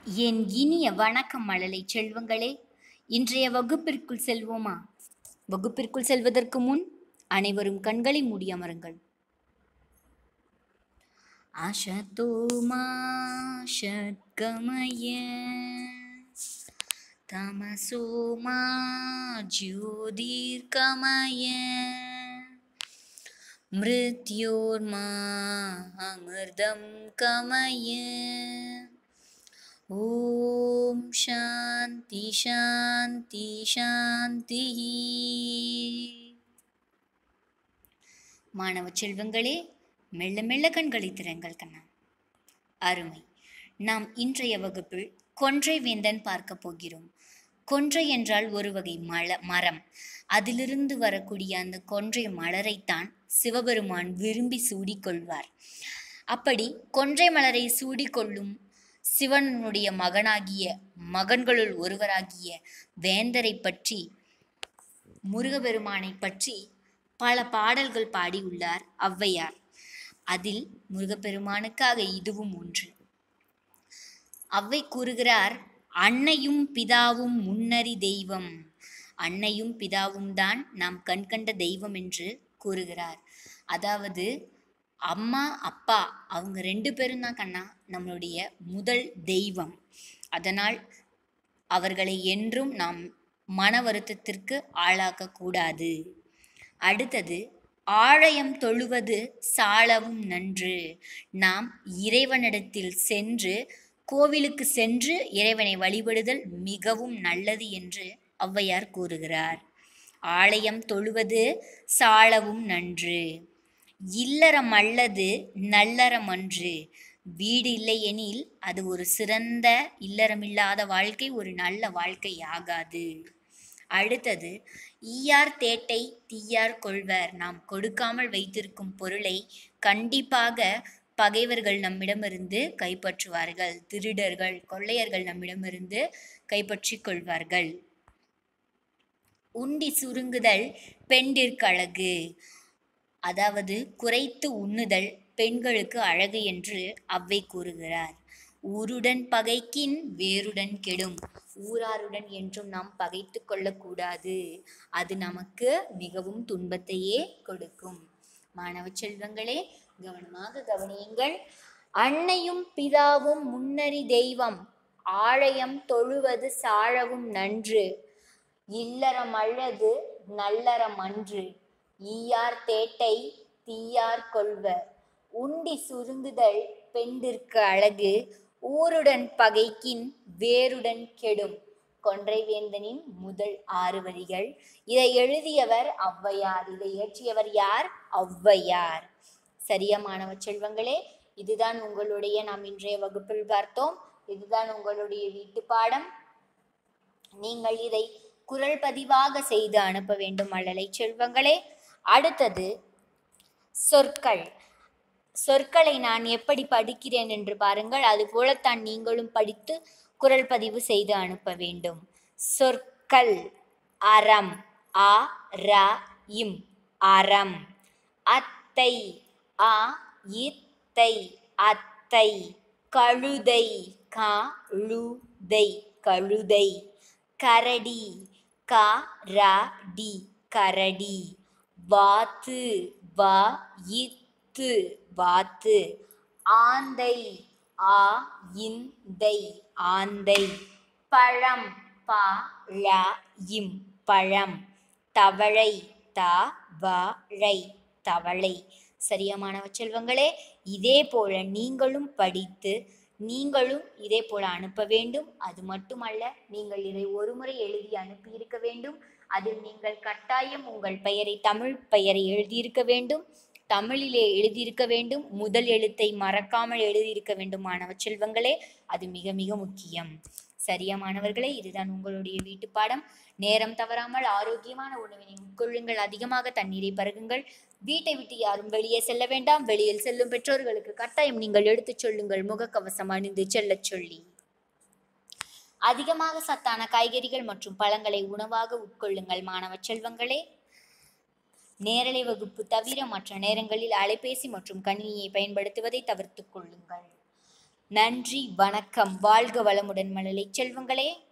என் இனிய வணக்கம் மழலை செல்வங்களே இன்றைய வகுப்பிற்குள் செல்வோமா வகுப்பிற்குள் செல்வதற்கு முன் அனைவரும் கண்களை மூடி அமருங்கள் அசதோமா ஷட்கமய தமசோமா ஜோதிர்கமய மிருத்யோர்மா அமிர்தம் கமய ஓம் சாந்தி சாந்தி சாந்தி மாணவ செல்வங்களே மெல்ல மெல்ல கண்களை திறங்கள் கண்ணா அருமை நாம் இன்றைய வகுப்பில் கொன்றை வேந்தன் பார்க்க போகிறோம் கொன்றை என்றால் ஒரு வகை மல மரம் அதிலிருந்து வரக்கூடிய அந்த கொன்றை மலரைத்தான் சிவபெருமான் விரும்பி சூடிக்கொள்வார் அப்படி கொன்றை மலரை சூடிக்கொள்ளும் சிவனுடைய மகனாகிய மகன்களுள் ஒருவராகிய வேந்தரை பற்றி முருகபெருமானை பற்றி பல பாடல்கள் பாடியுள்ளார் ஔவையார் அதில் முருகப்பெருமானுக்காக இதுவும் ஒன்று அவ்வை கூறுகிறார் அன்னையும் பிதாவும் முன்னறி தெய்வம் அன்னையும் பிதாவும் தான் நாம் கண்கண்ட தெய்வம் என்று கூறுகிறார் அதாவது அம்மா அப்பா அவங்க ரெண்டு பேரும் தான் கண்ணா நம்மளுடைய முதல் தெய்வம் அதனால் அவர்களை என்றும் நாம் மன வருத்தத்திற்கு ஆளாக்கக்கூடாது அடுத்தது ஆலயம் தொழுவது சாலவும் நன்று நாம் இறைவனிடத்தில் சென்று கோவிலுக்கு சென்று இறைவனை வழிபடுதல் மிகவும் நல்லது என்று ஔவையார் கூறுகிறார் ஆலயம் தொழுவது சாலவும் நன்று இல்லறம் அல்லது நல்லறம் அன்று வீடு இல்லையெனில் அது ஒரு சிறந்த இல்லறமில்லாத வாழ்க்கை ஒரு நல்ல வாழ்க்கை ஆகாது அடுத்தது ஈயார் தேட்டை தீயார் கொள்வர் நாம் கொடுக்காமல் வைத்திருக்கும் பொருளை கண்டிப்பாக பகைவர்கள் நம்மிடமிருந்து கைப்பற்றுவார்கள் திருடர்கள் கொள்ளையர்கள் நம்மிடமிருந்து கைப்பற்றிக் கொள்வார்கள் உண்டி சுருங்குதல் பெண்டிற்கு அழகு அதாவது குறைத்து உண்ணுதல் பெண்களுக்கு அழகு என்று அவ்வை கூறுகிறார் ஊருடன் பகைக்கின் வேருடன் கெடும் ஊராருடன் என்றும் நாம் பகைத்து கொள்ளக்கூடாது அது நமக்கு மிகவும் துன்பத்தையே கொடுக்கும் மாணவ செல்வங்களே கவனமாக கவனியுங்கள் அன்னையும் பிதாவும் முன்னறி தெய்வம் ஆலயம் தொழுவது சாழவும் நன்று இல்லறம் அழகு நல்லறம் அன்று ஈயார் தேட்டை தீயார் கொள்வர் உண்டி சுருங்குதல் பெண்டிற்கு அழகு ஊருடன் பகைக்கின் வேருடன் கெடும் கொன்றைவேந்தனின் முதல் ஆறு வரிகள் இதை எழுதியவர் ஔவையார் இதை இயற்றியவர் யார் ஔவையார் சரியா மாணவ செல்வங்களே இதுதான் உங்களுடைய நாம் இன்றைய வகுப்பில் பார்த்தோம் இதுதான் உங்களுடைய வீட்டு பாடம் நீங்கள் இதை குரல் பதிவாக செய்து அனுப்ப வேண்டும் மழலை செல்வங்களே அடுத்தது சொற்கள் சொற்களை நான் எப்படி படிக்கிறேன் என்று பாருங்கள் அது போலத்தான் நீங்களும் படித்து குரல் பதிவு செய்து அனுப்ப வேண்டும் சொற்கள் அறம் அ ர இம் அறம் அத்தை அ இத்தை அத்தை கழுதை க ழுதை கழுதை கரடி க ர டி கரடி வாத்து வ இத்து வாத்து ஆந்தை ஆ இந்தை ஆந்தை பழம் ப ழ இம் பழம் தவளை த வளை தவளை சரியா மாணவ செல்வங்களே இதே போல நீங்களும் படித்து நீங்களும் இதே போல அனுப்ப வேண்டும் அது மட்டுமல்ல நீங்கள் இதை ஒருமுறை எழுதி அனுப்பியிருக்க வேண்டும் அதில் நீங்கள் கட்டாயம் உங்கள் பெயரை தமிழ் பெயரை எழுதியிருக்க வேண்டும் தமிழிலே எழுதியிருக்க வேண்டும் முதல் எழுத்தை மறக்காமல் எழுதியிருக்க வேண்டும் மாணவ செல்வங்களே அது மிக மிக முக்கியம் சரியா மாணவர்களே இதுதான் உங்களுடைய வீட்டு பாடம் நேரம் தவறாமல் ஆரோக்கியமான உணவினை உட்கொள்ளுங்கள் அதிகமாக தண்ணீரை பருகுங்கள் வீட்டை விட்டு யாரும் வெளியே செல்ல வேண்டாம் வெளியில் செல்லும் பெற்றோர்களுக்கு கட்டாயம் நீங்கள் எடுத்துச் சொல்லுங்கள் முகக்கவசம் அணிந்து செல்லச் சொல்லி அதிகமாக சத்தான காய்கறிகள் மற்றும் பழங்களை உணவாக உட்கொள்ளுங்கள் மாணவ செல்வங்களே நேரலை வகுப்பு தவிர மற்ற நேரங்களில் அலைபேசி மற்றும் கணினியை பயன்படுத்துவதை தவிர்த்துக் கொள்ளுங்கள் நன்றி வணக்கம் வாழ்க வளமுடன் மழலை செல்வங்களே